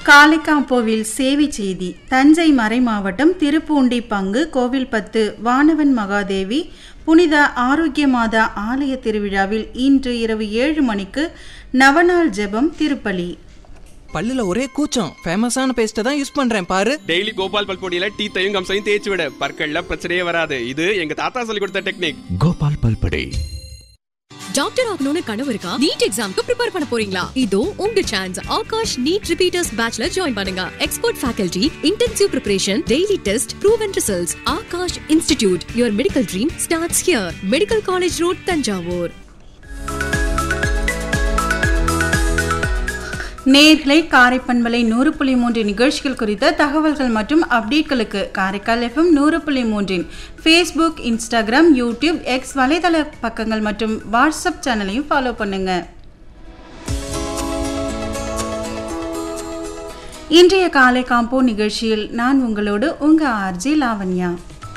காளைக்காம்போவில் சேவை செய்தி தஞ்சை மறைமாவட்டம் திருப்பூண்டி பங்கு கோவில்பத்து வானவன் மகாதேவி புனித ஆரோக்கிய மாதா ஆலய திருவிழாவில் இன்று இரவு ஏழு மணிக்கு நவநாள் ஜெபம் திருப்பலி பல்லுல ஒரே கூச்சம் ஃபேமஸான பேஸ்ட்டை தான் யூஸ் பண்றேன் பாரு டெய்லி கோபால் பல்பொடியில டீத்தையும் கம்சையும் தேய்ச்சி விட பற்கள்ல பிரச்சனையே வராது இது எங்க தாத்தா சொல்லி கொடுத்த டெக்னிக் கோபால் பல்படே டாக்டர் ஆகணும்னு கனவு இருக்கா நீட் எக்ஸாம்க்கு ப்ரிப்பேர் பண்ண போறீங்களா இதோ உங்க சான்ஸ் ஆகாஷ் நீட் ரிப்பீட்டர்ஸ் பேட்ச்ல ஜாயின் பண்ணுங்க expert faculty intensive preparation daily test proven results Aakash institute your medical dream starts here medical college road Thanjavur நேர்களை காரைப்பண்பலை நூறு புள்ளி மூன்று நிகழ்ச்சிகள் குறித்த தகவல்கள் மற்றும் அப்டேட்களுக்கு காரைக்கால் எஃப்எம் நூறு புள்ளி மூன்றின் ஃபேஸ்புக் இன்ஸ்டாகிராம் யூடியூப் எக்ஸ் வலைதள பக்கங்கள் மற்றும் வாட்ஸ்அப் சேனலையும் ஃபாலோ பண்ணுங்க இன்றைய காலை காம்போ நிகழ்ச்சியில் நான் உங்களோடு உங்க ஆர்ஜி லாவண்யா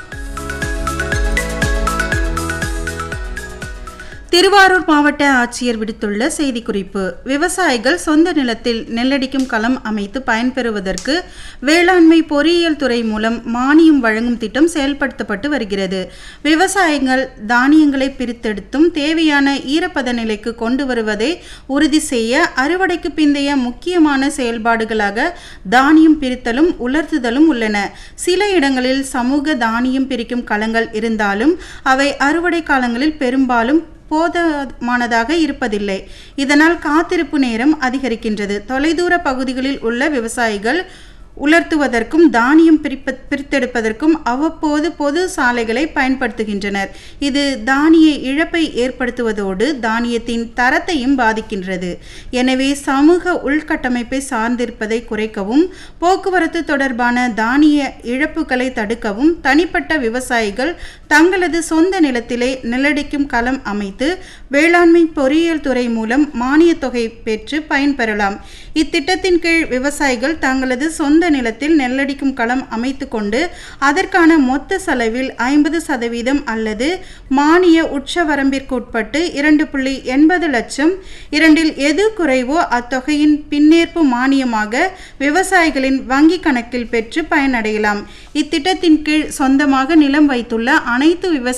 திருவாரூர் மாவட்ட ஆட்சியர் விடுத்துள்ள செய்திக்குறிப்பு விவசாயிகள் சொந்த நிலத்தில் நெல்லடிக்கும் களம் அமைத்து பயன்பெறுவதற்கு வேளாண்மை பொறியியல் துறை மூலம் மானியம் வழங்கும் திட்டம் செயல்படுத்தப்பட்டு வருகிறது விவசாயிகள் தானியங்களை பிரித்தெடுத்தும் தேவையான ஈரப்பத நிலைக்கு கொண்டு வருவதை உறுதி செய்ய அறுவடைக்கு பிந்தைய முக்கியமான செயல்பாடுகளாக தானியம் பிரித்தலும் உலர்த்துதலும் உள்ளன சில இடங்களில் சமூக தானியம் பிரிக்கும் களங்கள் இருந்தாலும் அவை அறுவடை காலங்களில் பெரும்பாலும் போதுமானதாக இருப்பதில்லை இதனால் காத்திருப்பு நேரம் அதிகரிக்கின்றது தொலைதூர பகுதிகளில் உள்ள விவசாயிகள் உலர்த்துவதற்கும் தானியம் பிரிப்ப பிரித்தெடுப்பதற்கும் அவ்வப்போது பொது சாலைகளை பயன்படுத்துகின்றனர் இது தானிய இழப்பை ஏற்படுத்துவதோடு தானியத்தின் தரத்தையும் பாதிக்கின்றது எனவே சமூக உள்கட்டமைப்பை சார்ந்திருப்பதை குறைக்கவும் போக்குவரத்து தொடர்பான தானிய இழப்புகளை தடுக்கவும் தனிப்பட்ட விவசாயிகள் தங்களது சொந்த நிலத்திலே நிலடிக்கும் களம் அமைத்து வேளாண்மை பொறியியல் துறை மூலம் மானியத் தொகை பெற்று பயன்பெறலாம் இத்திட்டத்தின் கீழ் விவசாயிகள் தங்களது சொந்த நிலத்தில் நெல்லடிக்கும் களம் அமைத்து கொண்டு அதற்கான மொத்த செலவில் ஐம்பது சதவீதம் அல்லது மானிய உச்சவரம்பிற்கு உட்பட்டு இரண்டு புள்ளி எண்பது லட்சம் இரண்டில் எது குறைவோ அத்தொகையின் பின்னேற்பு மானியமாக விவசாயிகளின் வங்கி கணக்கில் பெற்று பயனடையலாம் இத்திட்டத்தின் கீழ் சொந்தமாக நிலம் வைத்துள்ள அனைத்து விவசாய